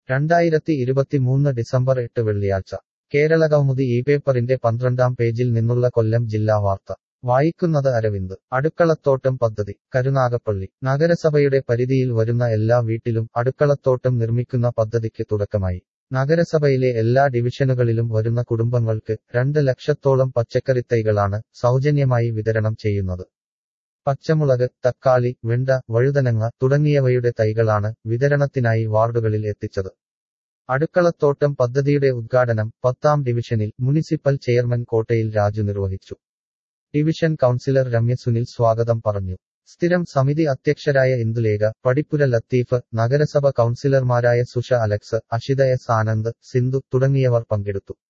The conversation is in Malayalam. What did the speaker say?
രണ്ടായിരത്തി ഇരുപത്തിമൂന്ന് ഡിസംബർ എട്ട് വെള്ളിയാഴ്ച കേരള കൗമുദി ഈ പേപ്പറിന്റെ പന്ത്രണ്ടാം പേജിൽ നിന്നുള്ള കൊല്ലം ജില്ലാ വാർത്ത വായിക്കുന്നത് അരവിന്ദ് അടുക്കളത്തോട്ടം പദ്ധതി കരുനാഗപ്പള്ളി നഗരസഭയുടെ പരിധിയിൽ വരുന്ന എല്ലാ വീട്ടിലും അടുക്കളത്തോട്ടം നിർമ്മിക്കുന്ന പദ്ധതിക്ക് തുടക്കമായി നഗരസഭയിലെ എല്ലാ ഡിവിഷനുകളിലും വരുന്ന കുടുംബങ്ങൾക്ക് രണ്ട് ലക്ഷത്തോളം പച്ചക്കറിത്തൈകളാണ് സൗജന്യമായി വിതരണം ചെയ്യുന്നത് പച്ചമുളക് തക്കാളി വെണ്ട വഴുതനങ്ങ തുടങ്ങിയവയുടെ തൈകളാണ് വിതരണത്തിനായി വാർഡുകളിൽ എത്തിച്ചത് അടുക്കളത്തോട്ടം പദ്ധതിയുടെ ഉദ്ഘാടനം പത്താം ഡിവിഷനിൽ മുനിസിപ്പൽ ചെയർമാൻ കോട്ടയിൽ രാജു നിർവഹിച്ചു ഡിവിഷൻ കൗൺസിലർ രമ്യ സുനിൽ സ്വാഗതം പറഞ്ഞു സ്ഥിരം സമിതി അധ്യക്ഷരായ ഇന്ദുലേഖ പടിപ്പുര ലത്തീഫ് നഗരസഭ കൗൺസിലർമാരായ സുഷ അലക്സ് അഷിത എസ് ആനന്ദ് സിന്ധു തുടങ്ങിയവർ പങ്കെടുത്തു